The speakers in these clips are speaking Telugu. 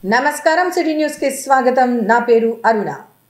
నమస్కారం సిటీ న్యూస్కి స్వాగతం నా పేరు అరుణ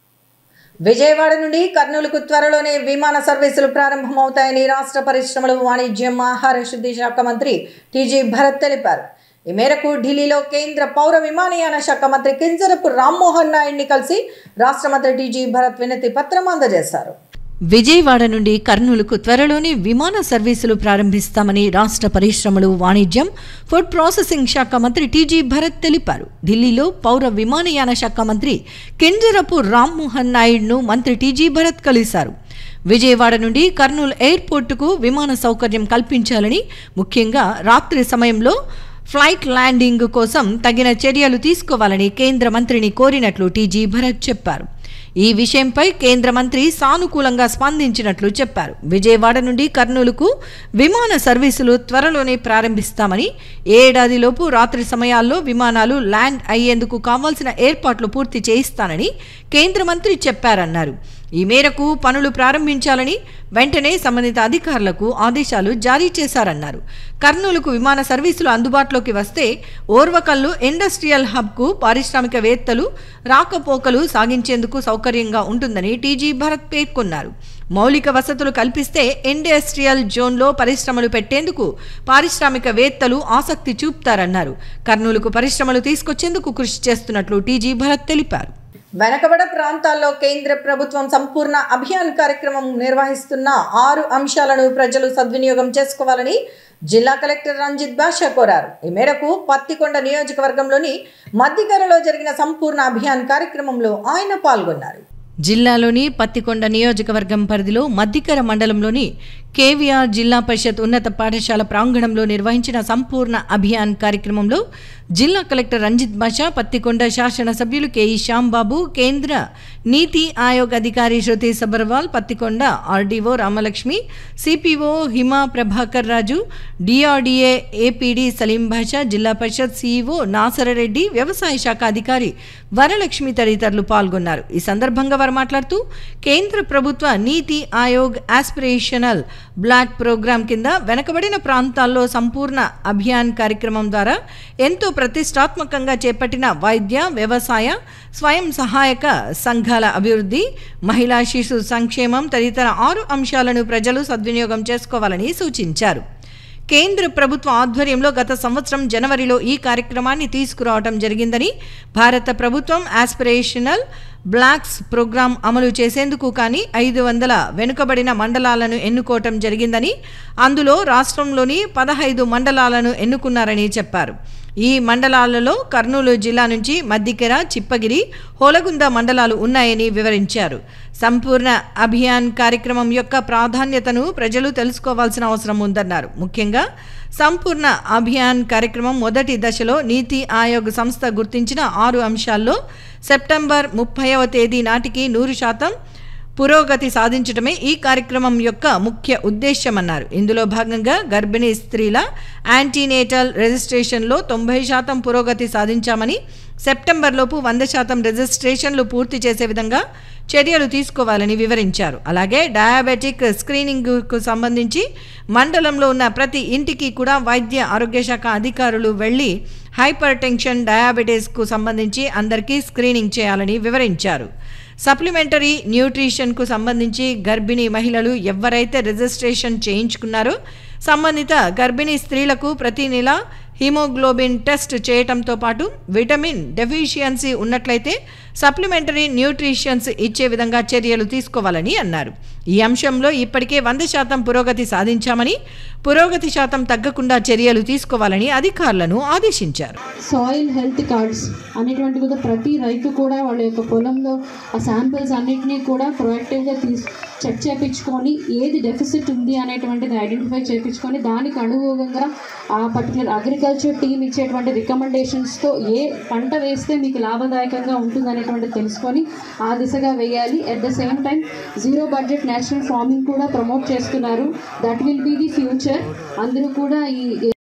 విజయవాడ నుండి కర్నూలుకు త్వరలోనే విమాన సర్వీసులు ప్రారంభమవుతాయని రాష్ట్ర పరిశ్రమలు వాణిజ్యం ఆహార శుద్ధి శాఖ మంత్రి టీజీ భరత్ తెలిపారు ఈ మేరకు ఢిల్లీలో కేంద్ర పౌర విమానయాన శాఖ మంత్రి కింజరపు రామ్మోహన్ నాయుడిని కలిసి రాష్ట్ర మంత్రి టీజీ భరత్ వినతి పత్రం అందజేశారు విజయవాడ నుండి కర్నూలుకు త్వరలోనే విమాన సర్వీసులు ప్రారంభిస్తామని రాష్ట్ర పరిశ్రమలు వాణిజ్యం ఫుడ్ ప్రాసెసింగ్ శాఖ మంత్రి టీజీ భరత్ తెలిపారు ఢిల్లీలో పౌర విమానయాన శాఖ మంత్రి కింజరపు రామ్మోహన్ నాయుడును మంత్రి టీజీ భరత్ కలిశారు విజయవాడ నుండి కర్నూలు ఎయిర్పోర్టుకు విమాన సౌకర్యం కల్పించాలని ముఖ్యంగా రాత్రి సమయంలో ఫ్లైట్ ల్యాండింగ్ కోసం తగిన చర్యలు తీసుకోవాలని కేంద్ర మంత్రిని కోరినట్లు టీజీ భరత్ చెప్పారు ఈ విషయంపై కేంద్ర మంత్రి సానుకూలంగా స్పందించినట్లు చెప్పారు విజయవాడ నుండి కర్నూలుకు విమాన సర్వీసులు త్వరలోనే ప్రారంభిస్తామని ఏడాదిలోపు రాత్రి సమయాల్లో విమానాలు ల్యాండ్ అయ్యేందుకు కావాల్సిన ఏర్పాట్లు పూర్తి చేయిస్తానని కేంద్ర మంత్రి చెప్పారన్నారు ఈ మేరకు పనులు ప్రారంభించాలని వెంటనే సంబంధిత అధికారులకు ఆదేశాలు జారీ చేశారన్నారు కర్నూలుకు విమాన సర్వీసులు అందుబాటులోకి వస్తే ఓర్వకల్లు ఇండస్ట్రియల్ హబ్కు పారిశ్రామికవేత్తలు రాకపోకలు సాగించేందుకు సౌకర్యంగా ఉంటుందని టీజీ భరత్ పేర్కొన్నారు మౌలిక వసతులు కల్పిస్తే ఇండస్ట్రియల్ జోన్లో పరిశ్రమలు పెట్టేందుకు పారిశ్రామికవేత్తలు ఆసక్తి చూపుతారన్నారు కర్నూలుకు పరిశ్రమలు తీసుకొచ్చేందుకు కృషి చేస్తున్నట్లు టీజీ భరత్ తెలిపారు వెనకబడ ప్రాంతాల్లో కేంద్ర ప్రభుత్వం సంపూర్ణ అభియాన్ కార్యక్రమం నిర్వహిస్తున్న ఆరు అంశాలను ప్రజలు సద్వినియోగం చేసుకోవాలని జిల్లా కలెక్టర్ రంజిత్ బాషా కోరారు ఈ మేరకు పత్తికొండ నియోజకవర్గంలోని మద్దికరలో జరిగిన సంపూర్ణ అభియాన్ కార్యక్రమంలో ఆయన పాల్గొన్నారు జిల్లాలోని పత్తికొండ నియోజకవర్గం పరిధిలో మద్దికర మండలంలోని కేవీఆర్ జిల్లా పరిషత్ ఉన్నత పాఠశాల ప్రాంగణంలో నిర్వహించిన సంపూర్ణ అభియాన్ కార్యక్రమంలో జిల్లా కలెక్టర్ రంజిత్ బాషా పత్తికొండ శాసనసభ్యులు కేఈ శ్యాంబాబు కేంద్ర నీతి ఆయోగ్ అధికారి Shruti Sabharwal Pattikonda RDO Ramalakshmi CPO Hima Prabhakar Raju DRDA APD Salim Basha Zilla Parishad CEO Nasarareddy వ్యవసాయ శాఖ అధికారి వరలక్ష్మి తదితరులు పాల్గొన్నారు ఈ సందర్భంగా వారు మాట్లాడుతూ కేంద్ర ప్రభుత్వ నీతి ఆయోగ్ ఆస్పిరేషనల్ బ్లాక్ ప్రోగ్రాం కింద వెనకబడిన ప్రాంతాల్లో సంపూర్ణ అభియాన్ కార్యక్రమం ద్వారా ఎంతో ప్రతిష్టాత్మకంగా చేపట్టిన వైద్య వ్యవసాయ స్వయం సహాయక సంఘాల అభివృద్ధి మహిళా శిశు సంక్షేమం తదితర ఆరు అంశాలను ప్రజలు సద్వినియోగం చేసుకోవాలని సూచించారు కేంద్ర ప్రభుత్వ ఆధ్వర్యంలో గత సంవత్సరం జనవరిలో ఈ కార్యక్రమాన్ని తీసుకురావడం జరిగిందని భారత ప్రభుత్వం ఆస్పిరేషనల్ బ్లాక్స్ ప్రోగ్రాం అమలు చేసేందుకు కానీ ఐదు వందల వెనుకబడిన మండలాలను ఎన్నుకోవటం జరిగిందని అందులో రాష్ట్రంలోని పదహైదు మండలాలను ఎన్నుకున్నారని చెప్పారు ఈ మండలాలలో కర్నూలు జిల్లా నుంచి మద్దికెర చిప్పగిరి హోలగుంద మండలాలు ఉన్నాయని వివరించారు సంపూర్ణ అభియాన్ కార్యక్రమం యొక్క ప్రాధాన్యతను ప్రజలు తెలుసుకోవాల్సిన అవసరం ఉందన్నారు ముఖ్యంగా సంపూర్ణ అభియాన్ కార్యక్రమం మొదటి దశలో నీతి ఆయోగ్ సంస్థ గుర్తించిన ఆరు అంశాల్లో సెప్టెంబర్ ముప్పైవ తేదీ నాటికి నూరు శాతం పురోగతి సాధించడమే ఈ కార్యక్రమం యొక్క ముఖ్య ఉద్దేశ్యమన్నారు ఇందులో భాగంగా గర్భిణీ స్త్రీల యాంటీనేటల్ రిజిస్ట్రేషన్లో తొంభై శాతం పురోగతి సాధించామని సెప్టెంబర్లోపు వంద శాతం రిజిస్ట్రేషన్లు పూర్తి చేసే విధంగా చర్యలు తీసుకోవాలని వివరించారు అలాగే డయాబెటిక్ స్క్రీనింగ్కు సంబంధించి మండలంలో ఉన్న ప్రతి ఇంటికి కూడా వైద్య ఆరోగ్య శాఖ అధికారులు వెళ్ళి హైపర్ టెన్షన్ డయాబెటీస్కు సంబంధించి అందరికీ స్క్రీనింగ్ చేయాలని వివరించారు సప్లిమెంటరీ న్యూట్రిషన్కు సంబంధించి గర్భిణీ మహిళలు ఎవరైతే రిజిస్ట్రేషన్ చేయించుకున్నారో సంబంధిత గర్భిణీ స్త్రీలకు ప్రతి నెల హిమోగ్లోబిన్ టెస్ట్ చేయటంతో పాటు విటమిన్ డెఫిషియన్సీ ఉన్నట్లయితే సప్లిమెంటరీ న్యూట్రిషన్స్ ఇచ్చే విధంగా చర్యలు తీసుకోవాలని అన్నారు ఈ అంశంలో ఇప్పటికే వంద శాతం పురోగతి సాధించామని పురోగతి శాతం తగ్గకుండా చర్యలు తీసుకోవాలని అధికారులను ఆదేశించారు సాయిల్ హెల్త్ కార్డ్స్ అనేటువంటి కూడా ప్రతి రైతు కూడా వాళ్ళ యొక్క పొలంలో ఆ శాంపిల్స్ అన్నిటినీ కూడా ప్రొయాక్టివ్గా తీసు చెక్ చేయించుకొని ఏది డెఫిసిట్ ఉంది అనేటువంటిది ఐడెంటిఫై చేయించుకొని దానికి అనుగుణంగా ఆ పర్టికులర్ అగ్రికల్చర్ టీమ్ ఇచ్చేటువంటి రికమెండేషన్స్తో ఏ పంట వేస్తే మీకు లాభదాయకంగా ఉంటుంది అనేటువంటిది తెలుసుకొని ఆ దిశగా వేయాలి at the same time zero budget national farming కూడా ప్రమోట్ చేస్తున్నారు that will be the future అందరూ కూడా ఈ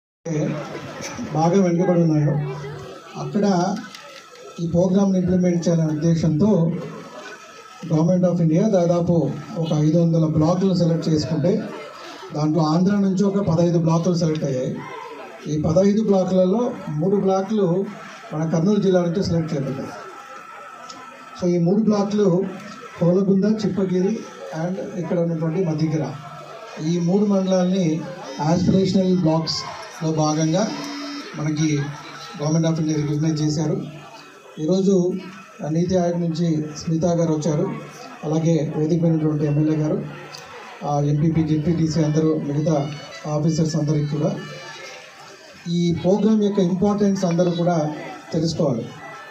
బాగా వెనుకబడి ఉన్నాయో అక్కడ ఈ ప్రోగ్రామ్ని ఇంప్లిమెంట్ చేయాలనే ఉద్దేశంతో గవర్నమెంట్ ఆఫ్ ఇండియా దాదాపు ఒక ఐదు వందల బ్లాకులు సెలెక్ట్ చేసుకుంటే దాంట్లో ఆంధ్ర నుంచి ఒక పదహైదు బ్లాకులు సెలెక్ట్ అయ్యాయి ఈ పదహైదు బ్లాకులలో మూడు బ్లాకులు మన కర్నూలు జిల్లా నుంచి సెలెక్ట్ చేయబడ్డాయి సో ఈ మూడు బ్లాక్లు కోలగుంద చిప్పగిరి అండ్ ఇక్కడ ఉన్నటువంటి మధ్యగిర ఈ మూడు మండలాల్ని ఆస్పిరేషనల్ బ్లాక్స్లో భాగంగా మనకి గవర్నమెంట్ ఆఫ్ ఇండియా రికగ్నైజ్ చేశారు ఈరోజు నీతి ఆయోగ్ నుంచి స్మితా గారు వచ్చారు అలాగే వేదికమైనటువంటి ఎమ్మెల్యే గారు ఎంపీపీ జెడ్పీటీసీ అందరూ మిగతా ఆఫీసర్స్ అందరికీ కూడా ఈ ప్రోగ్రామ్ యొక్క ఇంపార్టెన్స్ అందరూ కూడా తెలుసుకోవాలి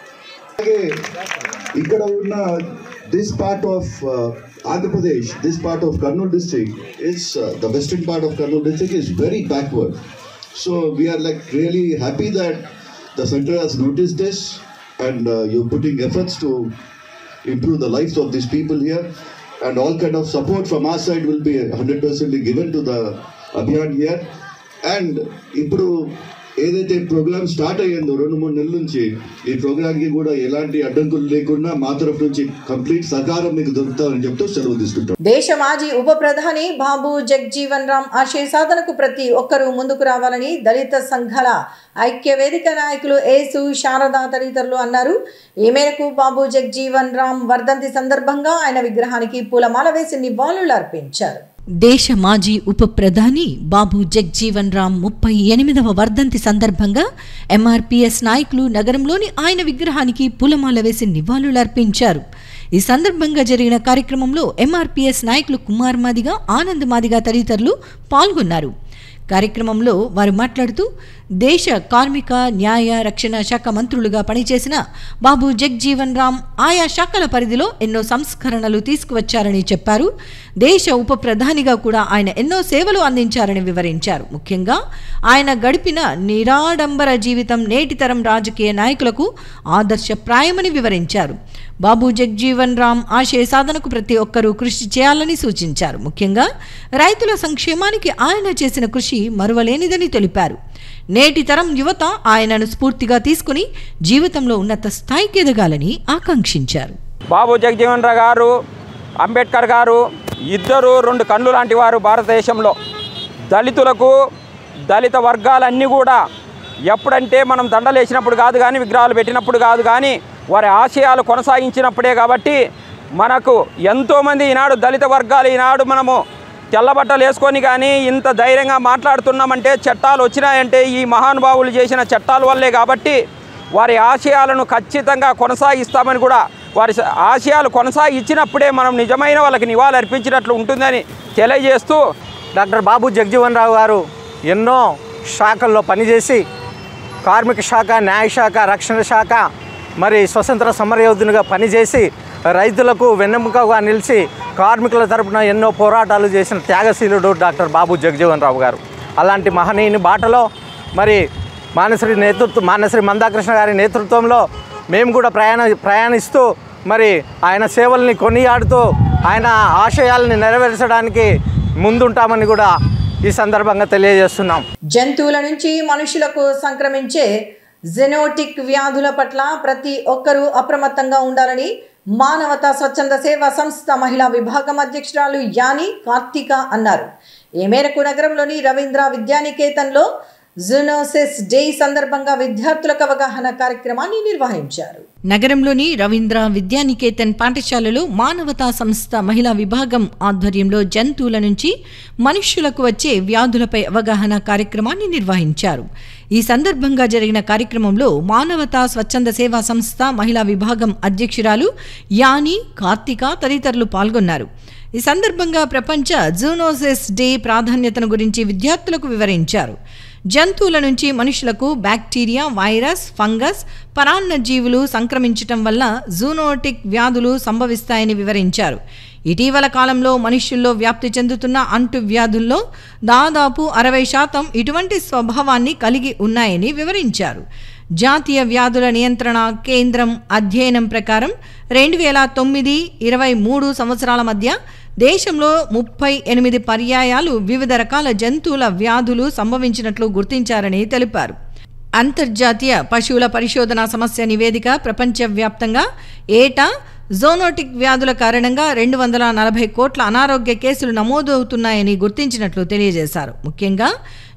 అలాగే ఇక్కడ ఉన్న this part of Andhra Pradesh this part of Kurnool district is the western part of Kurnool district is very backward so we are like really happy that the centre has noticed this and you putting efforts to improve the lives of these people here and all kind of support from our side will be 100% given to the Abhiyan here and ఇప్పుడు ఏదైతే ప్రోగ్రామ్ స్టార్ట్ అయ్యిందో రెండు మూడు నెలల నుంచి ఈ ప్రోగ్రామ్కి కూడా ఎలాంటి అడ్డంకులు లేకుండా మా తరఫు నుంచి కంప్లీట్ సహకారం మీకు దొరుకుతారని చెప్తూ సెలవు తీసుకుంటాం దేశ మాజీ ఉప ప్రధాని బాబు జగ్జీవన్ రామ్ ఆశయ సాధనకు ప్రతి ఒక్కరూ ముందుకు రావాలని దళిత సంఘాల ఐక్య వేదిక నాయకులు ఏసు శారద తదితరులు అన్నారు ఈ మేరకు బాబు జగ్జీవన్ రామ్ వర్ధంతి సందర్భంగా ఆయన విగ్రహానికి పూలమాల వేసి నివాళులు అర్పించారు దేశ మాజీ ఉప ప్రధాని బాబు జగ్జీవన్ రామ్ ముప్పై ఎనిమిదవ వర్ధంతి సందర్భంగా ఎంఆర్పీఎస్ నాయకులు నగరంలోని ఆయన విగ్రహానికి పూలమాల వేసి నివాళులర్పించారు ఈ సందర్భంగా జరిగిన కార్యక్రమంలో ఎంఆర్పీఎస్ నాయకులు కుమార్ మాదిగా ఆనంద్ మాదిగా తదితరులు పాల్గొన్నారు కార్యక్రమంలో వారు మాట్లాడుతూ దేశ కార్మిక న్యాయ రక్షణ శాఖ మంత్రులుగా పనిచేసిన బాబు జగ్జీవన్ రామ్ ఆయా శాఖల పరిధిలో ఎన్నో సంస్కరణలు తీసుకువచ్చారని చెప్పారు దేశ ఉప ప్రధానిగా కూడా ఆయన ఎన్నో సేవలు అందించారని వివరించారు ముఖ్యంగా ఆయన గడిపిన నిరాడంబర జీవితం నేటి తరం రాజకీయ నాయకులకు ఆదర్శప్రాయమని వివరించారు బాబు జగ్జీవన్ రామ్ ఆశయ సాధనకు ప్రతి ఒక్కరూ కృషి చేయాలని సూచించారు ముఖ్యంగా రైతుల సంక్షేమానికి ఆయన చేసిన కృషి మరువలేనిదని తెలిపారు నేటి తరం యువత ఆయనను స్ఫూర్తిగా తీసుకుని జీవితంలో ఉన్నత స్థాయికి ఎదగాలని ఆకాంక్షించారు బాబు జగజీవన్ రావు గారు అంబేద్కర్ గారు ఇద్దరు రెండు కళ్ళు లాంటి వారు భారతదేశంలో దళితులకు దళిత వర్గాలన్నీ కూడా ఎప్పుడంటే మనం దండలేసినప్పుడు కాదు కానీ విగ్రహాలు పెట్టినప్పుడు కాదు కానీ వారి ఆశయాలు కొనసాగించినప్పుడే కాబట్టి మనకు ఎంతోమంది ఈనాడు దళిత వర్గాలు ఈనాడు మనము తెల్లబట్టలు వేసుకొని కానీ ఇంత ధైర్యంగా మాట్లాడుతున్నామంటే చట్టాలు వచ్చినాయంటే ఈ మహానుభావులు చేసిన చట్టాల వల్లే కాబట్టి వారి ఆశయాలను ఖచ్చితంగా కొనసాగిస్తామని కూడా వారి స- ఆశయాలు కొనసాగించినప్పుడే మనం నిజమైన వాళ్ళకి నివాళి అర్పించినట్లు ఉంటుందని తెలియజేస్తూ డాక్టర్ బాబు జగజీవన్ రావు గారు ఎన్నో శాఖల్లో పనిచేసి కార్మిక శాఖ న్యాయశాఖ రక్షణ శాఖ మరి స్వతంత్ర సమరయోధునిగా పనిచేసి రైతులకు వెన్నెముకగా నిలిచి కార్మికుల తరపున ఎన్నో పోరాటాలు చేసిన త్యాగశీలుడు డాక్టర్ బాబు జగజీవన్ రావు గారు అలాంటి మహనీయుని బాటలో మరి మానశ్రీ నేతృత్వం మానశ్రీ మందాకృష్ణ గారి నేతృత్వంలో మేము కూడా ప్రయాణ ప్రయాణిస్తూ మరి ఆయన సేవల్ని కొనియాడుతూ ఆయన ఆశయాల్ని నెరవేర్చడానికి ముందుంటామని కూడా ఈ సందర్భంగా తెలియజేస్తున్నాం జంతువుల నుంచి మనుషులకు సంక్రమించే జెనోటిక్ వ్యాధుల పట్ల ప్రతి ఒక్కరూ అప్రమత్తంగా ఉండాలని మానవతా స్వచ్ఛంద సేవా సంస్థ మహిళా విభాగం అధ్యక్షురాలు యాని కార్తిక అన్నారు ఈ మేరకు నగరంలోని రవీంద్ర విద్యానికేతన్లో జునోసిస్ డే సందర్భంగా విద్యార్థులకు అవగాహన కార్యక్రమాన్ని నిర్వహించారు నగరంలోని రవీంద్ర విద్యానికేతన్ పాఠశాలలో మానవతా సంస్థ మహిళా విభాగం ఆధ్వర్యంలో జంతువుల నుంచి మనుష్యులకు వచ్చే వ్యాధులపై అవగాహన కార్యక్రమాన్ని నిర్వహించారు ఈ సందర్భంగా జరిగిన కార్యక్రమంలో మానవతా స్వచ్ఛంద సేవా సంస్థ మహిళా విభాగం అధ్యక్షురాలు యాని కార్తిక తదితరులు పాల్గొన్నారు ఈ సందర్భంగా ప్రపంచ జూనోసిస్ డే ప్రాధాన్యతను గురించి విద్యార్థులకు వివరించారు జంతువుల నుంచి మనుషులకు బ్యాక్టీరియా వైరస్ ఫంగస్ పరాన్న జీవులు సంక్రమించటం వల్ల జూనోటిక్ వ్యాధులు సంభవిస్తాయని వివరించారు ఇటీవల కాలంలో మనుష్యుల్లో వ్యాప్తి చెందుతున్న అంటు వ్యాధుల్లో దాదాపు అరవై శాతం ఇటువంటి స్వభావాన్ని కలిగి ఉన్నాయని వివరించారు జాతీయ వ్యాధుల నియంత్రణ కేంద్రం అధ్యయనం ప్రకారం రెండు వేల తొమ్మిది ఇరవై మూడు సంవత్సరాల మధ్య దేశంలో ముప్పై ఎనిమిది పర్యాయాలు వివిధ రకాల జంతువుల వ్యాధులు సంభవించినట్లు గుర్తించారని తెలిపారు అంతర్జాతీయ పశువుల పరిశోధన సమస్య నివేదిక ప్రపంచవ్యాప్తంగా ఏటా జోనోటిక్ వ్యాధుల కారణంగా రెండు వందల నలభై కోట్ల అనారోగ్య కేసులు నమోదవుతున్నాయని గుర్తించినట్లు తెలియజేశారు ముఖ్యంగా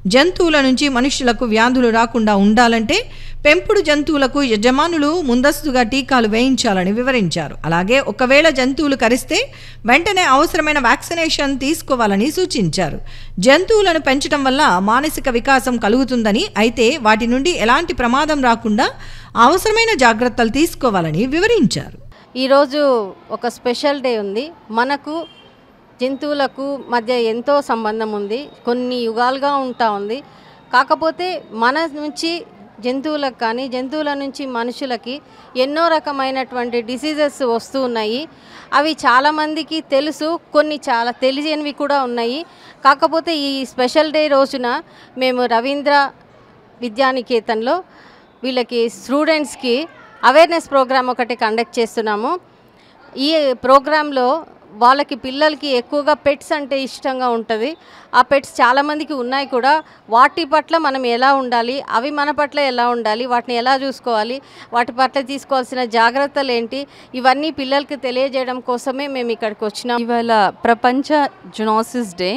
జంతువుల నుంచి మనుషులకు వ్యాధులు రాకుండా ఉండాలంటే పెంపుడు జంతువులకు యజమానులు ముందస్తుగా టీకాలు వేయించాలని వివరించారు అలాగే ఒకవేళ జంతువులు కరిస్తే వెంటనే అవసరమైన వ్యాక్సినేషన్ తీసుకోవాలని సూచించారు జంతువులను పెంచడం వల్ల మానసిక వికాసం కలుగుతుందని అయితే వాటి నుండి ఎలాంటి ప్రమాదం రాకుండా అవసరమైన జాగ్రత్తలు తీసుకోవాలని వివరించారు ఈరోజు ఒక స్పెషల్ డే ఉంది మనకు జంతువులకు మధ్య ఎంతో సంబంధం ఉంది కొన్ని యుగాలుగా ఉంటా ఉంది కాకపోతే మన నుంచి జంతువులకు కానీ జంతువుల నుంచి మనుషులకి ఎన్నో రకమైనటువంటి డిసీజెస్ వస్తూ ఉన్నాయి అవి చాలామందికి తెలుసు కొన్ని చాలా తెలియనివి కూడా ఉన్నాయి కాకపోతే ఈ స్పెషల్ డే రోజున మేము రవీంద్ర విద్యానికేతన్లో వీళ్ళకి స్టూడెంట్స్కి అవేర్నెస్ ప్రోగ్రామ్ ఒకటి కండక్ట్ చేస్తున్నాము ఈ ప్రోగ్రాంలో వాళ్ళకి పిల్లలకి ఎక్కువగా పెట్స్ అంటే ఇష్టంగా ఉంటుంది ఆ పెట్స్ చాలామందికి ఉన్నాయి కూడా వాటి పట్ల మనం ఎలా ఉండాలి అవి మన పట్ల ఎలా ఉండాలి వాటిని ఎలా చూసుకోవాలి వాటి పట్ల తీసుకోవాల్సిన జాగ్రత్తలు ఏంటి ఇవన్నీ పిల్లలకి తెలియజేయడం కోసమే మేము ఇక్కడికి వచ్చినాం ఇవాళ ప్రపంచ జునోసిస్ డే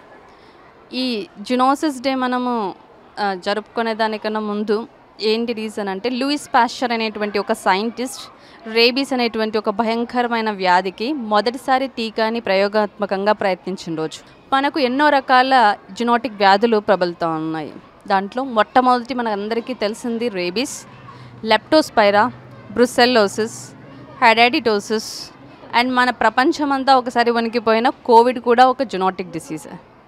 ఈ జునోసిస్ డే మనము ఆ, జరుపుకునే దానికన్నా ముందు ఏంటి రీజన్ అంటే లూయిస్ పాస్చర్ అనేటువంటి ఒక సైంటిస్ట్ రేబీస్ అనేటువంటి ఒక భయంకరమైన వ్యాధికి మొదటిసారి టీకాని ప్రయోగాత్మకంగా ప్రయత్నించిన రోజు మనకు ఎన్నో రకాల జునోటిక్ వ్యాధులు ప్రబలుతూ ఉన్నాయి దాంట్లో మొట్టమొదటి మనకందరికీ తెలిసింది rabies leptospira brucellosis hydatidosis and మన ప్రపంచమంతా ఒకసారి వణికిపోయిన కోవిడ్ కూడా ఒక జునోటిక్ డిసీజ్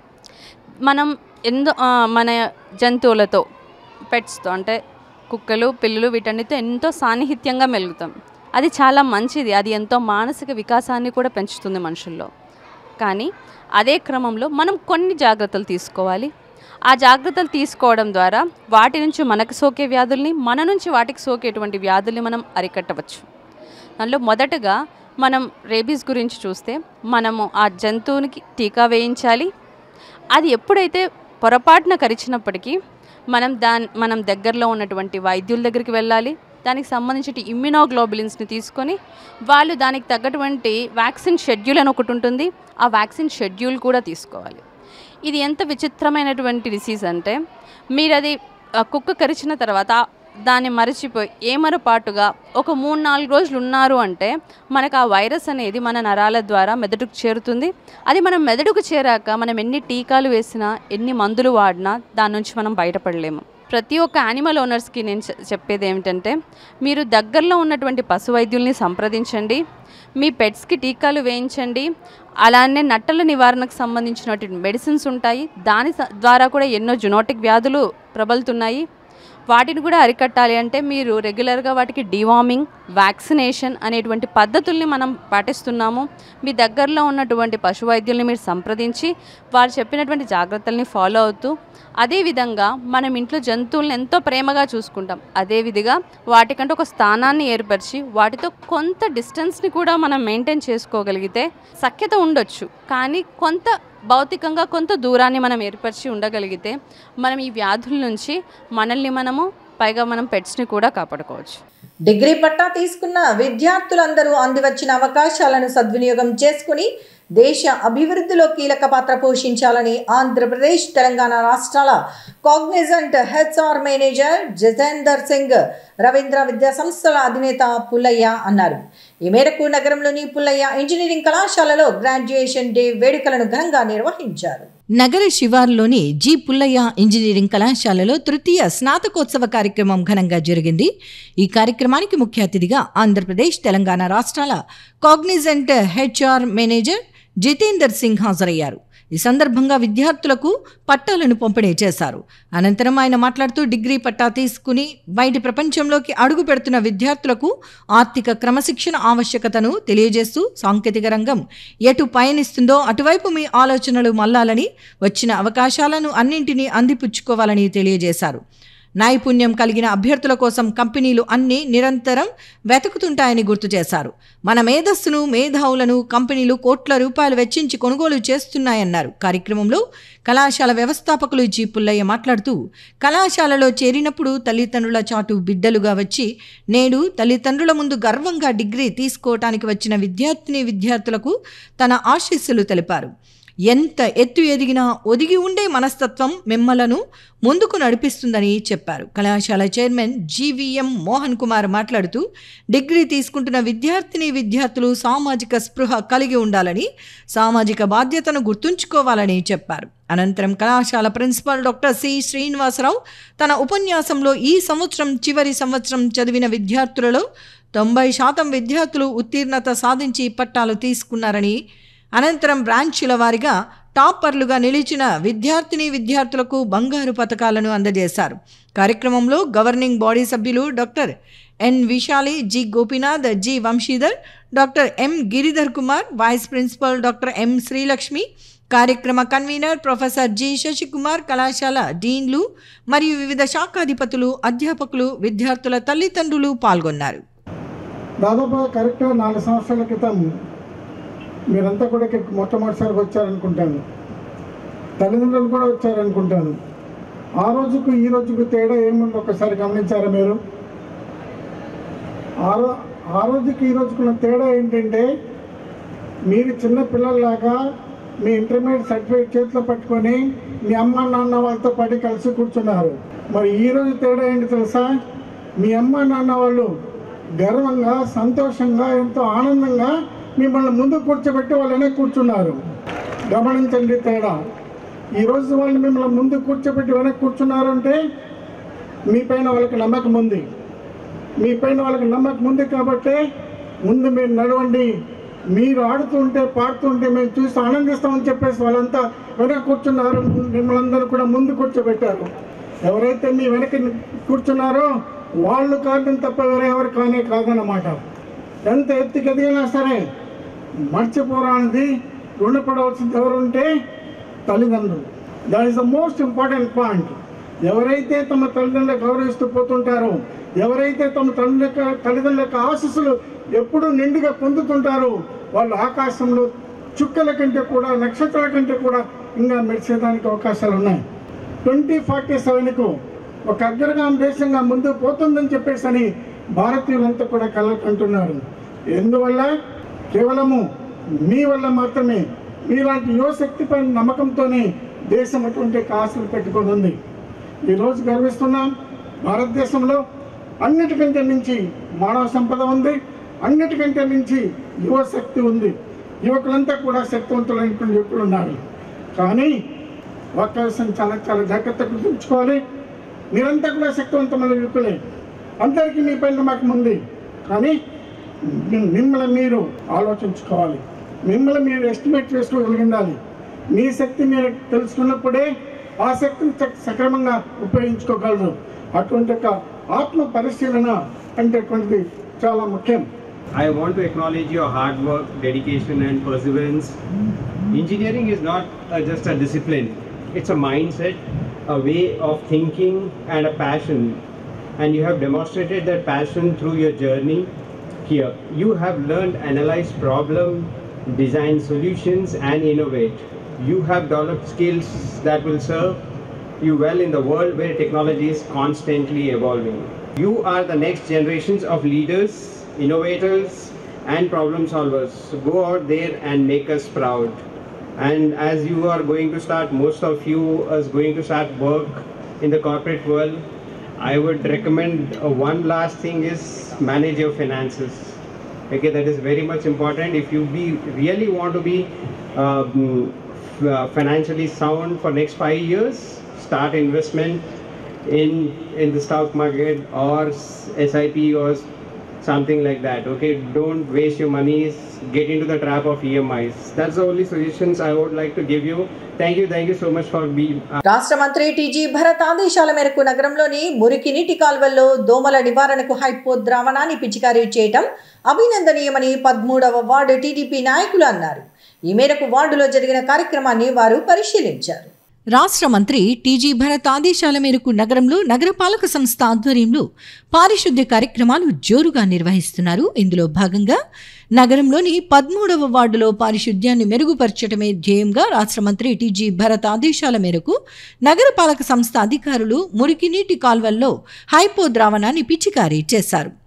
మనం ఎంతో ఆ, మన జంతువులతో పెట్స్తో అంటే కుక్కలు పిల్లులు వీటన్నిటితో ఎంతో సాన్నిహిత్యంగా మెలుగుతాం అది చాలా మంచిది అది ఎంతో మానసిక వికాసాన్ని కూడా పెంచుతుంది మనుషుల్లో కానీ అదే క్రమంలో మనం కొన్ని జాగ్రత్తలు తీసుకోవాలి ఆ జాగ్రత్తలు తీసుకోవడం ద్వారా వాటి నుంచి మనకు సోకే వ్యాధుల్ని మన నుంచి వాటికి సోకేటువంటి వ్యాధుల్ని మనం అరికట్టవచ్చు దానిలో మొదటగా మనం రేబీస్ గురించి చూస్తే మనము ఆ జంతువునికి టీకా వేయించాలి అది ఎప్పుడైతే పొరపాటున కరిచినప్పటికీ మనం దాని మనం దగ్గరలో ఉన్నటువంటి వైద్యుల దగ్గరికి వెళ్ళాలి దానికి సంబంధించిన ఇమ్యునోగ్లోబులిన్స్ని తీసుకొని వాళ్ళు దానికి తగ్గటువంటి వ్యాక్సిన్ షెడ్యూల్ అని ఒకటి ఉంటుంది ఆ వ్యాక్సిన్ షెడ్యూల్ కూడా తీసుకోవాలి ఇది ఎంత విచిత్రమైనటువంటి డిసీజ్ అంటే మీరు అది ఆ కుక్క కరిచిన తర్వాత దాన్ని మరచిపోయి ఏమరపాటుగా ఒక మూడు నాలుగు రోజులు ఉన్నారు అంటే మనకు ఆ వైరస్ అనేది మన నరాల ద్వారా మెదడుకు చేరుతుంది అది మనం మెదడుకు చేరాక మనం ఎన్ని టీకాలు వేసినా ఎన్ని మందులు వాడినా దాని నుంచి మనం బయటపడలేము ప్రతి ఒక్క యానిమల్ ఓనర్స్కి నేను చె- చెప్పేది ఏమిటంటే మీరు దగ్గరలో ఉన్నటువంటి పశు వైద్యుల్ని సంప్రదించండి మీ పెట్స్కి టీకాలు వేయించండి అలానే నట్టల నివారణకు సంబంధించినటువంటి మెడిసిన్స్ ఉంటాయి దాని స- ద్వారా కూడా ఎన్నో జునోటిక్ వ్యాధులు ప్రబలుతున్నాయి వాటిని కూడా అరికట్టాలి అంటే మీరు రెగ్యులర్గా వాటికి డివార్మింగ్ వ్యాక్సినేషన్ అనేటువంటి పద్ధతుల్ని మనం పాటిస్తున్నాము మీ దగ్గరలో ఉన్నటువంటి పశు వైద్యుల్ని మీరు సంప్రదించి వారు చెప్పినటువంటి జాగ్రత్తల్ని ఫాలో అవుతూ అదేవిధంగా మనం ఇంట్లో జంతువులను ఎంతో ప్రేమగా చూసుకుంటాం అదేవిధంగా వాటికంటే ఒక స్థానాన్ని ఏర్పరిచి వాటితో కొంత డిస్టెన్స్ని కూడా మనం మెయింటైన్ చేసుకోగలిగితే సఖ్యత ఉండొచ్చు కానీ కొంత భౌతికంగా కొంత దూరాన్ని మనం ఏర్పరిచి ఉండగలిగితే మనం ఈ వ్యాధుల నుంచి మనల్ని మనము పైగా మనం పెట్స్ని కూడా కాపాడుకోవచ్చు డిగ్రీ పట్టా తీసుకున్న విద్యార్థులందరూ అందివచ్చిన అవకాశాలను సద్వినియోగం చేసుకుని దేశ అభివృద్ధిలో కీలక పాత్ర పోషించాలని ఆంధ్రప్రదేశ్ తెలంగాణ రాష్ట్రాల Cognizant HR manager Jitender Singh Ravindra విద్యా సంస్థల అధినేత పుల్లయ్య అన్నారు ఈ మేరకు నగరంలోని పుల్లయ్య ఇంజనీరింగ్ కళాశాలలో గ్రాడ్యుయేషన్ డే వేడుకలను ఘనంగా నిర్వహించారు నగర శివార్లోని జి పుల్లయ్య ఇంజనీరింగ్ కళాశాలలో తృతీయ స్నాతకోత్సవ కార్యక్రమం ఘనంగా జరిగింది ఈ కార్యక్రమానికి ముఖ్య అతిథిగా ఆంధ్రప్రదేశ్ తెలంగాణ రాష్ట్రాల Cognizant HR manager Jitender Singh హాజరయ్యారు ఈ సందర్భంగా విద్యార్థులకు పట్టాలను పంపిణీ చేశారు అనంతరం ఆయన మాట్లాడుతూ డిగ్రీ పట్టా తీసుకుని బయటి ప్రపంచంలోకి అడుగు పెడుతున్న విద్యార్థులకు ఆర్థిక క్రమశిక్షణ ఆవశ్యకతను తెలియజేస్తూ సాంకేతిక రంగం ఎటు పయనిస్తుందో అటువైపు మీ ఆలోచనలు మల్లాలని వచ్చిన అవకాశాలను అన్నింటినీ అందిపుచ్చుకోవాలని తెలియజేశారు నైపుణ్యం కలిగిన అభ్యర్థుల కోసం కంపెనీలు అన్ని నిరంతరం వెతుకుతుంటాయని గుర్తు చేశారు మన మేధస్సును మేధావులను కంపెనీలు కోట్ల రూపాయలు వెచ్చించి కొనుగోలు చేస్తున్నాయన్నారు కార్యక్రమంలో కళాశాల వ్యవస్థాపకులు జి పుల్లయ్య మాట్లాడుతూ కళాశాలలో చేరినప్పుడు తల్లిదండ్రుల చాటు బిడ్డలుగా వచ్చి నేడు తల్లిదండ్రుల ముందు గర్వంగా డిగ్రీ తీసుకోవటానికి వచ్చిన విద్యార్థిని విద్యార్థులకు తన ఆశీస్సులు తెలిపారు ఎంత ఎత్తు ఎదిగినా ఒదిగి ఉండే మనస్తత్వం మిమ్మలను ముందుకు నడిపిస్తుందని చెప్పారు కళాశాల చైర్మన్ జీవీఎం మోహన్ కుమార్ మాట్లాడుతూ డిగ్రీ తీసుకుంటున్న విద్యార్థిని విద్యార్థులు సామాజిక స్పృహ కలిగి ఉండాలని సామాజిక బాధ్యతను గుర్తుంచుకోవాలని చెప్పారు అనంతరం కళాశాల ప్రిన్సిపాల్ డాక్టర్ సి శ్రీనివాసరావు తన ఉపన్యాసంలో ఈ సంవత్సరం చివరి సంవత్సరం చదివిన విద్యార్థులలో తొంభై శాతం విద్యార్థులు ఉత్తీర్ణత సాధించి పట్టాలు తీసుకున్నారని అనంతరం బ్రాంచీల వారీగా టాపర్లుగా నిలిచిన విద్యార్థిని విద్యార్థులకు బంగారు పథకాలను అందజేశారు కార్యక్రమంలో గవర్నింగ్ బాడీ సభ్యులు doctor N Vishali G Gopinath G Vamsidhar doctor M Giridhar Kumar vice principal doctor M Srilakshmi కార్యక్రమ కన్వీనర్ ప్రొఫెసర్ జి శశికుమార్ కళాశాల డీన్లు మరియు వివిధ శాఖాధిపతులు అధ్యాపకులు విద్యార్థుల తల్లిదండ్రులు పాల్గొన్నారు దాదాపు కరెక్ట్గా నాలుగు సంవత్సరాల క్రితం మీరంతా కూడా ఇక్కడికి మొట్టమొదటిసారి వచ్చారనుకుంటాను తల్లిదండ్రులు కూడా వచ్చారనుకుంటాను ఆ రోజుకు ఈ రోజుకు తేడా ఏముంది ఒకసారి గమనించారా మీరు ఆ రో ఆ రోజుకి ఈ రోజుకున్న తేడా ఏంటంటే మీరు చిన్న పిల్లల్లాగా మీ ఇంటర్మీడియట్ సర్టిఫికేట్ చేతిలో పట్టుకొని మీ అమ్మ నాన్న వాళ్ళతో పాటు కలిసి కూర్చున్నారు మరి ఈ రోజు తేడా ఏంటి తెలుసా మీ అమ్మ నాన్న వాళ్ళు గర్వంగా సంతోషంగా ఎంతో ఆనందంగా మిమ్మల్ని ముందు కూర్చోబెట్టి వాళ్ళనే కూర్చున్నారు గమనించండి తేడా ఈరోజు వాళ్ళు మిమ్మల్ని ముందు కూర్చోబెట్టి వెనక్కి కూర్చున్నారు అంటే మీ పైన వాళ్ళకి నమ్మకం ఉంది మీ పైన వాళ్ళకి నమ్మకం ఉంది కాబట్టి ముందు మీరు నడవండి మీరు ఆడుతుంటే పాడుతుంటే మేము చూసి ఆనందిస్తామని చెప్పేసి వాళ్ళంతా వెనక కూర్చున్నారు మిమ్మల్ని అందరూ కూడా ముందు కూర్చోబెట్టారు ఎవరైతే మీ వెనక కూర్చున్నారో వాళ్ళు కాదని తప్ప వేరే ఎవరు కానే కాదన్నమాట ఎంత ఎత్తుకి ఎదిగినా సరే మర్చిపోరానిది రుణపడవలసింది ఎవరుంటే తల్లిదండ్రులు that is the most important point ఎవరైతే తమ తల్లిదండ్రులు గౌరవిస్తూ పోతుంటారో ఎవరైతే తమ తల్లి తల్లిదండ్రుల యొక్క ఆశస్సులు ఎప్పుడూ నిండుగా పొందుతుంటారో వాళ్ళు ఆకాశంలో చుక్కల కంటే కూడా నక్షత్రాల కంటే కూడా ఇంకా మెరిసేదానికి అవకాశాలు ఉన్నాయి ట్వంటీ ఫార్టీ సెవెన్కు ఒక అగ్రగామ దేశంగా ముందుకు పోతుందని చెప్పేసి అని భారతీయులంతా కూడా కలలు కంటున్నారు ఎందువల్ల కేవలము మీ వల్ల మాత్రమే మీలాంటి యువశక్తి పైన నమ్మకంతోనే దేశం అటువంటి ఆశలు పెట్టుకొని ఉంది ఈరోజు గర్విస్తున్నాం భారతదేశంలో అన్నిటికంటే మించి మానవ సంపద ఉంది అన్నిటికంటే మించి యువశక్తి ఉంది యువకులంతా కూడా శక్తివంతులైనటువంటి యువకులు ఉన్నారు కానీ ఒక్క విషయం చాలా చాలా జాగ్రత్త గుర్తుంచుకోవాలి మీరంతా కూడా శక్తివంతమైన యువకులే అందరికీ మీ పైన నమ్మకం ఉంది కానీ మీ- మిమ్మల్ని మీరు ఆలోచించుకోవాలి మిమ్మల్ని మీరు ఎస్టిమేట్ చేసుకోగలిగిండాలి మీ శక్తి మీరు తెలుసుకున్నప్పుడే ఆ శక్తిని సక్- సక్రమంగా ఉపయోగించుకోగలరు అటువంటి ఒక ఆత్మ పరిశీలన అనేటువంటిది చాలా ముఖ్యం I want to acknowledge your hard work, dedication, and perseverance. Engineering is not uh, just a discipline, it's a mindset, a way of thinking, and a passion. And you have demonstrated that passion through your journey here. You have learned, analyze problem, design solutions, and innovate. You have developed skills that will serve you well in the world where technology is constantly evolving. You are the next generations of leaders, innovators, and problem solvers. So go out there and make us proud. And as you are going to start, most of you is going to start work in the corporate world. I would recommend uh, one last thing is manage your finances. Okay, that is very much important. If you be really want to be um, f- uh, financially sound for next five years, start investment in in the stock market or s- SIP or s- something like that. Okay, don't waste your money. Get into the trap of EMIs. That's the only suggestions I would like to give you. Thank you, thank you so much for being. రాష్ట్ర మంత్రి టీజీ భరత్ ఆదేశాల మేరకు నగరంలోని మురికి నీటి కాల్వల్లో దోమల నివారణకు హైపో ద్రావణాన్ని పిచికారీ చేయటం అభినందనీయమని పదమూడవ వార్డు టీడీపీ నాయకులు అన్నారు ఈ మేరకు వార్డులో జరిగిన కార్యక్రమాన్ని వారు పరిశీలించారు రాష్ట్ర మంత్రి టీజీ భరత్ ఆదేశాల మేరకు నగరంలో నగరపాలక సంస్థ ఆధ్వర్యంలో పారిశుద్ధ్య కార్యక్రమాలు జోరుగా నిర్వహిస్తున్నారు ఇందులో భాగంగా నగరంలోని పదమూడవ వార్డులో పారిశుద్ధ్యాన్ని మెరుగుపరచడమే ధ్యేయంగా రాష్ట్ర మంత్రి టీజీ భరత్ ఆదేశాల మేరకు నగరపాలక సంస్థ అధికారులు మురికి నీటి కాల్వల్లో హైపో ద్రావణాన్ని పిచికారీ చేశారు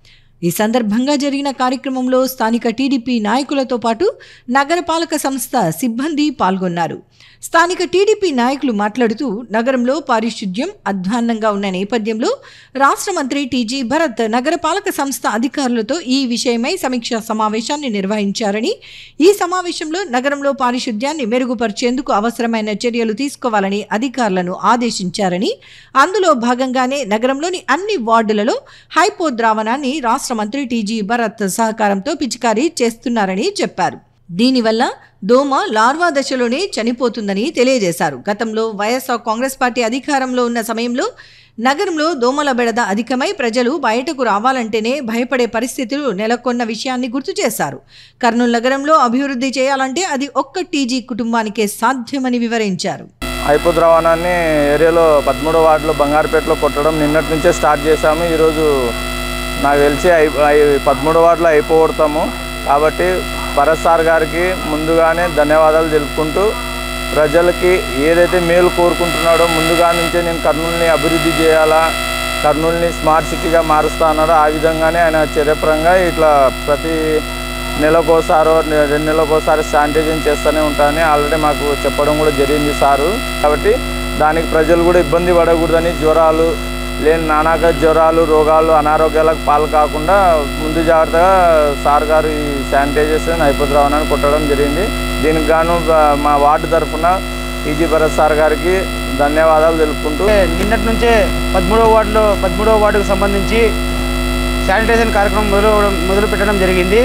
ఈ సందర్భంగా జరిగిన కార్యక్రమంలో స్థానిక టీడీపీ నాయకులతో పాటు నగరపాలక సంస్థ సిబ్బంది పాల్గొన్నారు స్థానిక టీడీపీ నాయకులు మాట్లాడుతూ నగరంలో పారిశుద్ధ్యం అధ్వాన్నంగా ఉన్న నేపథ్యంలో రాష్ట్ర మంత్రి టీజీ భరత్ నగరపాలక సంస్థ అధికారులతో ఈ విషయమై సమీక్షా సమావేశాన్ని నిర్వహించారని ఈ సమావేశంలో నగరంలో పారిశుద్ధ్యాన్ని మెరుగుపరిచేందుకు అవసరమైన చర్యలు తీసుకోవాలని అధికారులను ఆదేశించారని అందులో భాగంగానే నగరంలోని అన్ని వార్డులలో హైపో ద్రావణాన్ని రాష్ట్ర మంత్రి టీజీ భరత్ సహకారంతో పిచికారీ చేస్తున్నారని చెప్పారు దీనివల్ల దోమ లార్వా దశలోనే చనిపోతుందని తెలియజేశారు గతంలో వైఎస్ఆర్ కాంగ్రెస్ పార్టీ అధికారంలో ఉన్న సమయంలో నగరంలో దోమల బెడద అధికమై ప్రజలు బయటకు రావాలంటేనే భయపడే పరిస్థితులు నెలకొన్న విషయాన్ని గుర్తు చేశారు కర్నూలు నగరంలో అభివృద్ధి చేయాలంటే అది ఒక్క టీజీ కుటుంబానికే సాధ్యమని వివరించారు హైపు ద్రావణాన్ని ఏరియాలో పదమూడో వార్డులో బంగారుపేటలో కొట్టడం నిన్నటి నుంచే స్టార్ట్ చేశాము ఈరోజు నాకు తెలిసి అయి అయి- పదమూడో వార్డులో అయిపోగొడతాము కాబట్టి భరత్ సార్ గారికి ముందుగానే ధన్యవాదాలు తెలుపుకుంటూ ప్రజలకి ఏదైతే మేలు కోరుకుంటున్నాడో ముందుగా నుంచే నేను కర్నూలుని అభివృద్ధి చేయాలా కర్నూలుని స్మార్ట్ సిటీగా మారుస్తా అన్నాడో ఆ విధంగానే ఆయన చర్యపరంగా ఇట్లా ప్రతి నెలకోసారో నె- రెండు నెలకోసారి శానిటైజేషన్ చేస్తూనే ఉంటానని ఆల్రెడీ మాకు చెప్పడం కూడా జరిగింది సారు కాబట్టి దానికి ప్రజలు కూడా ఇబ్బంది పడకూడదని జ్వరాలు లేని నానాక జ్వరాలు రోగాలు అనారోగ్యాలకు పాలు కాకుండా ముందు జాగ్రత్తగా సార్ గారు ఈ శానిటైజేషన్ అయిపోద్రావణాన్ని కొట్టడం జరిగింది దీనికి గాను ఆ, మా వార్డు తరఫున ఈజీ భరత్ సార్ గారికి ధన్యవాదాలు తెలుపుకుంటూ నిన్నటి నుంచే పదమూడవ వార్డులో పదమూడవ వార్డుకు సంబంధించి శానిటైజేషన్ కార్యక్రమం మొదలు మొదలు పెట్టడం జరిగింది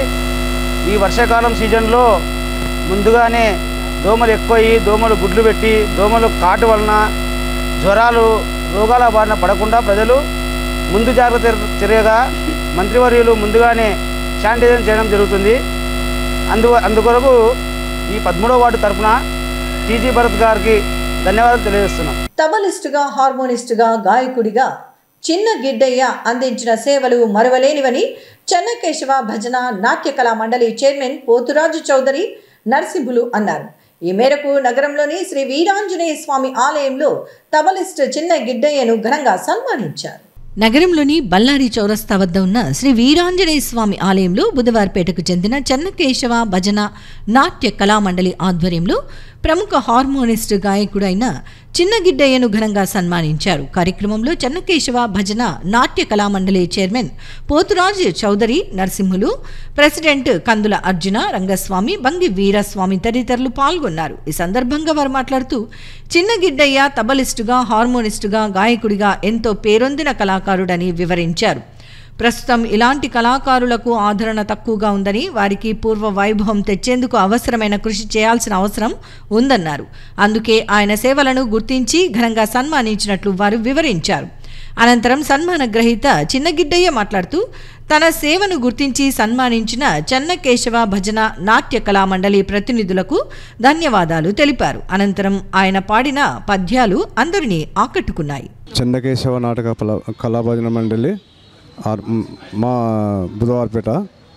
ఈ వర్షాకాలం సీజన్లో ముందుగానే దోమలు ఎక్కువయ్యి దోమలు గుడ్లు పెట్టి దోమలు కాటు వలన జ్వరాలు రోగాల బారిన పడకుండా ప్రజలు ముందు జాగ్రత్త చర్యగా మంత్రివర్యులు ముందుగానే శానిటైజేషన్ చేయడం జరుగుతుంది అందు అందుకొరకు ఈ పదమూడవ వార్డు తరఫున టీజీ భరత్ గారికి ధన్యవాదాలు తెలియజేస్తున్నాం తబలిస్టుగా హార్మోనిస్టుగా గాయకుడిగా చిన్న గిడ్డయ్య అందించిన సేవలు మరువలేనివని చెన్నకేశవ భజన నాట్య కళా మండలి చైర్మన్ పోతురాజు చౌదరి నరసింహులు అన్నారు ఈ మేరకు నగరంలోని శ్రీ వీరాంజనేయ స్వామి ఆలయంలో తబలిస్ట్ చిన్న గిడ్డయ్యను ఘనంగా సన్మానించారు నగరంలోని బళ్ళారి చౌరస్తా వద్ద ఉన్న శ్రీ వీరాంజనేయ స్వామి ఆలయంలో బుధవారపేటకు చెందిన చెన్నకేశవ భజన నాట్య కళామండలి ఆధ్వర్యంలో ప్రముఖ హార్మోనిస్ట్ గాయకుడైన చిన్నగిడ్డయ్యను ఘనంగా సన్మానించారు కార్యక్రమంలో చెన్నకేశవ భజన నాట్య కళామండలి చైర్మన్ పోతురాజు చౌదరి నరసింహులు ప్రెసిడెంట్ కందుల అర్జున రంగస్వామి బంగి వీరస్వామి తదితరులు పాల్గొన్నారు ఈ సందర్భంగా వారు మాట్లాడుతూ చిన్నగిడ్డయ్య తబలిస్టుగా హార్మోనిస్టుగా గాయకుడిగా ఎంతో పేరొందిన కళాకారుడని వివరించారు ప్రస్తుతం ఇలాంటి కళాకారులకు ఆదరణ తక్కువగా ఉందని వారికి పూర్వ వైభవం తెచ్చేందుకు అవసరమైన కృషి చేయాల్సిన అవసరం ఉందన్నారు అందుకే ఆయన సేవలను గుర్తించి ఘనంగా సన్మానించినట్లు వారు వివరించారు అనంతరం సన్మాన గ్రహీత చిన్నగిడ్డయ్య మాట్లాడుతూ తన సేవను గుర్తించి సన్మానించిన చెన్నకేశవ భజన నాట్య కళామండలి ప్రతినిధులకు ధన్యవాదాలు తెలిపారు అనంతరం ఆయన పాడిన పద్యాలు అందరినీ ఆకట్టుకున్నాయి చెన్నకేశవ నాటక కళా కళాభజన మండలి ఆర్- మ్, మా బుధవారపేట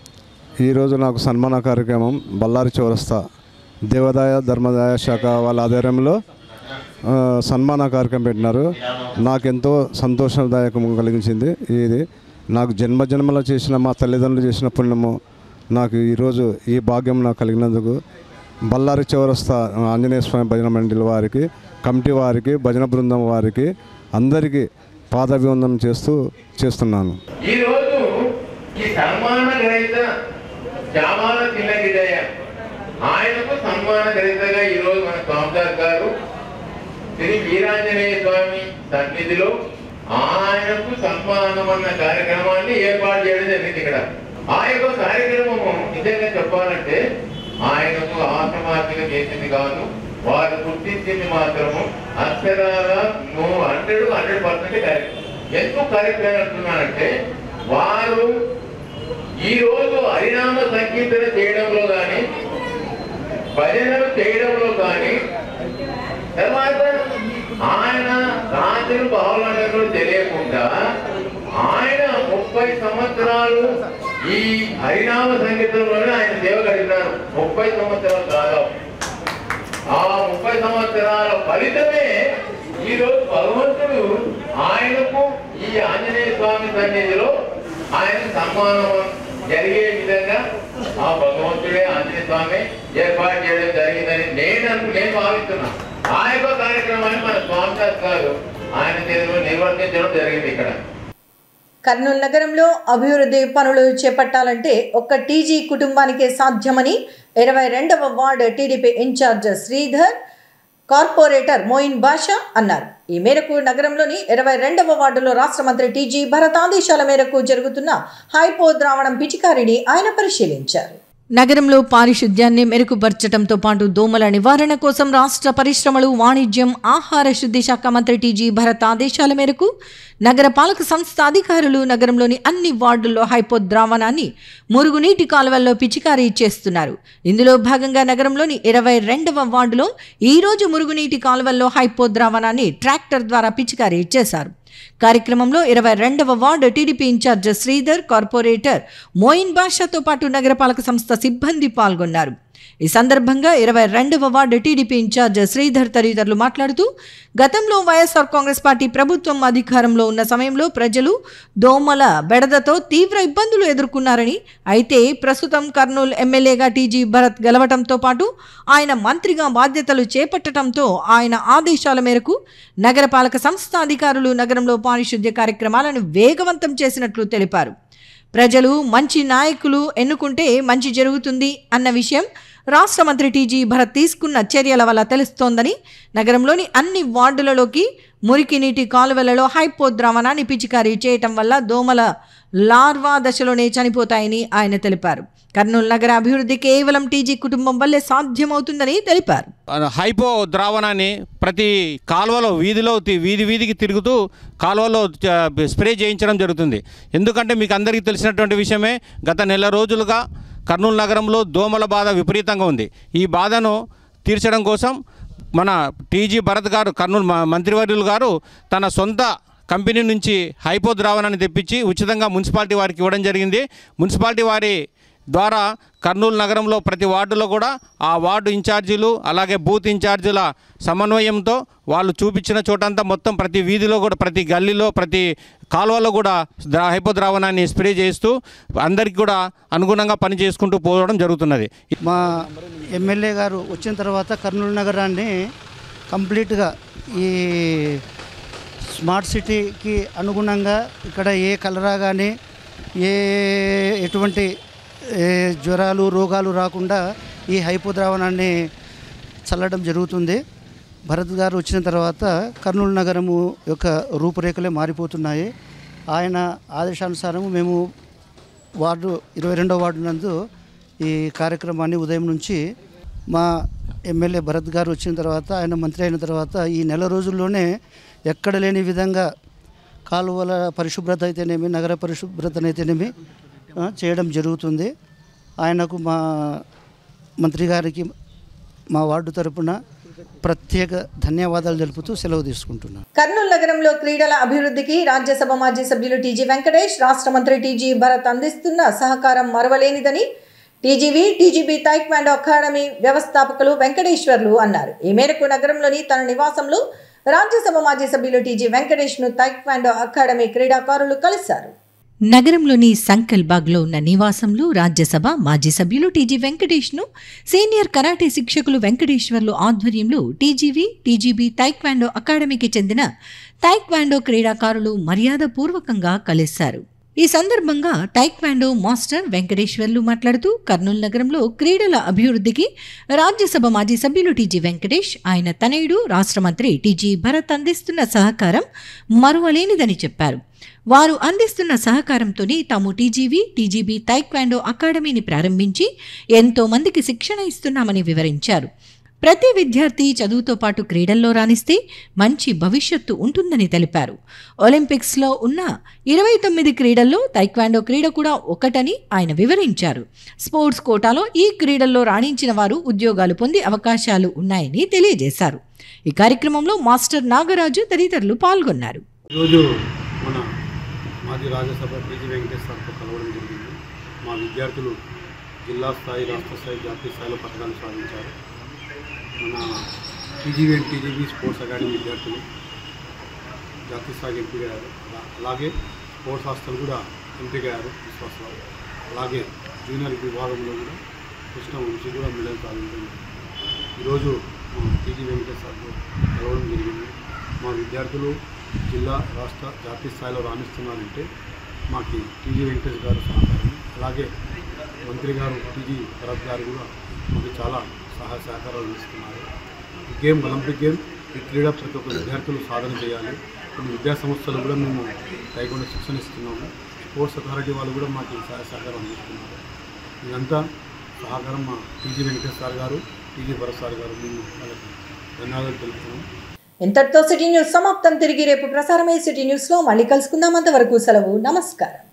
ఈరోజు నాకు సన్మాన కార్యక్రమం బళ్ళారి చౌరస్తా దేవాదాయ ధర్మదాయ శాఖ వాళ్ళ ఆధ్వర్యంలో ఆ, సన్మాన కార్యక్రమం పెట్టినారు నాకెంతో సంతోషదాయకం కలిగించింది ఇది నాకు జన్మ జన్మలో చేసిన మా తల్లిదండ్రులు చేసిన పుణ్యము నాకు ఈరోజు ఈ భాగ్యం నాకు కలిగినందుకు బళ్ళారి చౌరస్తా ఆంజనేయ స్వామి భజన మండలి వారికి కమిటీ వారికి భజన బృందం వారికి అందరికీ పాదాభివందనం చేస్తూ చేస్తున్నాను ఈరోజు ఈ సన్మాన గ్రహీత జామాల తిల్లగిడయ్య ఆయనకు సన్మాన గ్రహీతగా ఈరోజు మన స్వామిదార్ గారు శ్రీ వీరాంజనేయ స్వామి సన్నిధిలో ఆయనకు సన్మానం అన్న కార్యక్రమాన్ని ఏర్పాటు చేయడం జరిగింది ఇక్కడ ఆ యొక్క కార్యక్రమము నిజంగా చెప్పాలంటే ఆయనకు ఆశ్రమార్పిక చేసింది కాదు వారు గుర్తించింది మాత్రము అక్షరాల నువ్వు హండ్రెడ్ హండ్రెడ్ పర్సెంట్ కరెక్ట్ ఎందుకు కరెక్ట్ అని అంటున్నానంటే వారు ఈ రోజు హరినామ సంకీర్తన చేయడంలో కానీ భజనలు చేయడంలో కానీ తర్వాత ఆయన రాత్రి భావనలు తెలియకుండా ఆయన ముప్పై సంవత్సరాలు ఈ హరినామ సంగీతంలోనే ఆయన సేవ గడిపినారు ముప్పై సంవత్సరాలు దాదాపు ఆ ముప్పై సంవత్సరాల ఫలితమే ఈ రోజు భగవంతుడు ఆయనకు ఈ ఆంజనేయ స్వామి సన్నిధిలో ఆయన సన్మానం జరిగే విధంగా ఆ భగవంతుడే ఆంజనేయ స్వామి ఏర్పాటు చేయడం జరిగిందని నేను అనుకు నేను భావిస్తున్నా ఆ యొక్క కార్యక్రమాన్ని మన స్వామి గారు ఆయన చేతిలో నిర్వర్తించడం జరిగింది ఇక్కడ కర్నూలు నగరంలో అభివృద్ధి పనులు చేపట్టాలంటే ఒక్క టీజీ కుటుంబానికే సాధ్యమని ఇరవై రెండవ ward TDP in-charge Sridhar corporator Moin Basha అన్నారు ఈ మేరకు నగరంలోని ఇరవై రెండవ వార్డులో రాష్ట్ర మంత్రి టీజీ భరత్ ఆదేశాల మేరకు జరుగుతున్న హైపో ద్రావణం పిచికారిని ఆయన పరిశీలించారు నగరంలో పారిశుద్ధ్యాన్ని మెరుగుపరచడంతో పాటు దోమల నివారణ కోసం రాష్ట్ర పరిశ్రమలు వాణిజ్యం ఆహార శుద్ధి శాఖ మంత్రి టీజీ భరత్ ఆదేశాల మేరకు నగర పాలక సంస్థ అధికారులు నగరంలోని అన్ని వార్డుల్లో హైపో ద్రావణాన్ని మురుగునీటి కాలువల్లో పిచికారీ చేస్తున్నారు ఇందులో భాగంగా నగరంలోని ఇరవై రెండవ వార్డులో ఈరోజు మురుగునీటి కాలువల్లో హైపో ద్రావణాన్ని ట్రాక్టర్ ద్వారా పిచికారీ చేశారు కార్యక్రమంలో ఇరవై రెండవ ward TDP in-charge Sridhar corporator Moin బాషాతో పాటు నగరపాలక సంస్థ సిబ్బంది పాల్గొన్నారు ఈ సందర్భంగా ఇరవై రెండవ వార్డు టీడీపీ ఇన్ఛార్జ్ శ్రీధర్ తదితరులు మాట్లాడుతూ గతంలో వైఎస్ఆర్ కాంగ్రెస్ పార్టీ ప్రభుత్వం అధికారంలో ఉన్న సమయంలో ప్రజలు దోమల బెడదతో తీవ్ర ఇబ్బందులు ఎదుర్కొన్నారని అయితే ప్రస్తుతం కర్నూలు ఎమ్మెల్యేగా టీజీ భరత్ గెలవటంతో పాటు ఆయన మంత్రిగా బాధ్యతలు చేపట్టడంతో ఆయన ఆదేశాల మేరకు నగరపాలక సంస్థ అధికారులు నగరంలో పారిశుద్ధ్య కార్యక్రమాలను వేగవంతం చేసినట్లు తెలిపారు ప్రజలు మంచి నాయకులు ఎన్నుకుంటే మంచి జరుగుతుంది అన్న విషయం రాష్ట్ర మంత్రి టీజీ భరత్ తీసుకున్న చర్యల వల్ల తెలుస్తోందని నగరంలోని అన్ని వార్డులలోకి మురికి నీటి కాలువలలో హైపో ద్రావణాన్ని పిచికారీ చేయటం వల్ల దోమల లార్వా దశలోనే చనిపోతాయని ఆయన తెలిపారు కర్నూలు నగర అభివృద్ధి కేవలం టీజీ కుటుంబం వల్లే సాధ్యమవుతుందని తెలిపారు హైపో ద్రావణాన్ని ప్రతి కాలువలో వీధిలో తి- వీధి వీధికి తిరుగుతూ కాలువలో ఆ, స్ప్రే చేయించడం జరుగుతుంది ఎందుకంటే మీకు అందరికీ తెలిసినటువంటి విషయమే గత నెల రోజులుగా కర్నూలు నగరంలో దోమల బాధ విపరీతంగా ఉంది ఈ బాధను తీర్చడం కోసం మన టీజీ భరత్ గారు కర్నూలు మ- మంత్రివర్యులు గారు తన సొంత కంపెనీ నుంచి హైపో ద్రావణాన్ని తెప్పించి ఉచితంగా మున్సిపాలిటీ వారికి ఇవ్వడం జరిగింది మున్సిపాలిటీ వారి ద్వారా కర్నూలు నగరంలో ప్రతి వార్డులో కూడా ఆ వార్డు ఇన్ఛార్జీలు అలాగే బూత్ ఇన్ఛార్జీల సమన్వయంతో వాళ్ళు చూపించిన చోటంతా మొత్తం ప్రతి వీధిలో కూడా ప్రతి గల్లీలో ప్రతి కాలువలో కూడా ద్రా హైపో ద్రావణాన్ని స్ప్రే చేస్తూ అందరికీ కూడా అనుగుణంగా పని చేసుకుంటూ పోవడం జరుగుతున్నది మా ఎమ్మెల్యే గారు వచ్చిన తర్వాత కర్నూలు నగరాన్ని కంప్లీట్గా ఈ స్మార్ట్ సిటీకి అనుగుణంగా ఇక్కడ ఏ కలరా కానీ ఏ ఎటువంటి ఏ జ్వరాలు రోగాలు రాకుండా ఈ హైపో ద్రావణాన్ని చల్లడం జరుగుతుంది భరత్ గారు వచ్చిన తర్వాత కర్నూలు నగరము యొక్క రూపురేఖలే మారిపోతున్నాయి ఆయన ఆదేశానుసారం మేము వార్డు ఇరవై రెండో వార్డు నందు ఈ కార్యక్రమాన్ని ఉదయం నుంచి మా ఎమ్మెల్యే భరత్ గారు వచ్చిన తర్వాత ఆయన మంత్రి అయిన తర్వాత ఈ నెల రోజుల్లోనే ఎక్కడ లేని విధంగా కాలువల పరిశుభ్రత అయితేనేమి నగర పరిశుభ్రతనైతేనేమి ఆ, చేయడం జరుగుతుంది ఆయనకు మా మంత్రి గారికి మా వార్డు తరపున ప్రత్యేక ధన్యవాదాలు తెలుపుతూ సెలవు తీసుకుంటున్నాను కర్నూలు నగరంలో క్రీడల అభివృద్ధికి రాజ్యసభ మాజీ సభ్యులు టీజీ వెంకటేష్ రాష్ట్ర మంత్రి టీజీ భరత్ అందిస్తున్న సహకారం మరవలేనిదని టీజీబీ టీజీబీ తైక్వాండో అకాడమీ వ్యవస్థాపకులు వెంకటేశ్వర్లు అన్నారు ఈ మేరకు నగరంలోని తన నివాసంలో రాజ్యసభ మాజీ సభ్యులు టీజీ వెంకటేష్ను తైక్వాండో అకాడమీ క్రీడాకారులు కలిశారు నగరంలోని సంకల్ బాగ్లో ఉన్న నివాసంలో రాజ్యసభ మాజీ సభ్యులు టీజీ వెంకటేష్ను సీనియర్ కరాటే శిక్షకులు వెంకటేశ్వర్లు ఆధ్వర్యంలో టీజీవీ టీజీబీ తైక్వాండో అకాడమీకి చెందిన తైక్వాండో క్రీడాకారులు మర్యాదపూర్వకంగా కలిశారు ఈ సందర్భంగా టైక్వాండో మాస్టర్ వెంకటేశ్వర్లు మాట్లాడుతూ కర్నూలు నగరంలో క్రీడల అభివృద్ధికి రాజ్యసభ మాజీ సభ్యులు టీజీ వెంకటేష్ ఆయన తనయుడు రాష్ట్ర మంత్రి టీజీ భరత్ అందిస్తున్న సహకారం మరువలేనిదని చెప్పారు వారు అందిస్తున్న సహకారంతోనే తాము టీజీవీ టీజీబీ తైక్వాండో అకాడమీని ప్రారంభించి ఎంతో మందికి శిక్షణ ఇస్తున్నామని వివరించారు ప్రతి విద్యార్థి చదువుతో పాటు క్రీడల్లో రాణిస్తే మంచి భవిష్యత్తు ఉంటుందని తెలిపారు ఒలింపిక్స్లో ఉన్న ఇరవై తొమ్మిది క్రీడల్లో తైక్వాండో క్రీడ కూడా ఒకటని ఆయన వివరించారు స్పోర్ట్స్ కోటాలో ఈ క్రీడల్లో రాణించిన వారు ఉద్యోగాలు పొందే అవకాశాలు ఉన్నాయని తెలియజేశారు ఈ కార్యక్రమంలో మాస్టర్ నాగరాజు తదితరులు పాల్గొన్నారు ఈరోజు మన మాజీ రాజ్యసభ టీజీ వెంకటేష్ సార్తో కలవడం జరిగింది మా విద్యార్థులు జిల్లా స్థాయి రాష్ట్ర స్థాయి జాతీయ స్థాయిలో పథకాలు సాధించారు మన TGV and TGB sports academy విద్యార్థులు జాతీయ స్థాయికి ఎంపికయ్యారు అలా- అలాగే స్పోర్ట్స్ హాస్టల్ కూడా ఎంపిక అయ్యారు విశ్వాసరావు అలాగే జూనియర్ విభాగంలో కూడా కృష్ణ వంశీ కూడా మెడల్ సాధించింది ఈరోజు మా టీజీ వెంకటేశ్వర కలవడం జరిగింది మా విద్యార్థులు జిల్లా రాష్ట్ర జాతీయ స్థాయిలో రాణిస్తున్నారంటే మాకు టీజీ వెంకటేష్ గారు సహకారం అలాగే మంత్రి గారు టీజీ భరత్ గారు కూడా మాకు చాలా సహాయ సహకారాలు అందిస్తున్నారు ఈ గేమ్ ఒలింపిక్ గేమ్ ఈ క్రీడ ప్రతి ఒక్క విద్యార్థులు సాధన చేయాలి కొన్ని విద్యా సంస్థలు కూడా మేము తగిన శిక్షణ ఇస్తున్నాము స్పోర్ట్స్ అథారిటీ వాళ్ళు కూడా మాకు ఈ సహాయ సహకారం అందిస్తున్నారు ఇదంతా సహకారం మా టీజీ వెంకటేష్ సార్ గారు టీజీ భరత్ సార్ గారు మేము వాళ్ళకి ధన్యవాదాలు తెలుపుతున్నాం ఇంతటితో సిటీ న్యూస్ సమాప్తం తిరిగి రేపు ప్రసారమయ్యే సిటీ న్యూస్లో మళ్ళీ కలుసుకుందాం అంతవరకు సెలవు నమస్కారం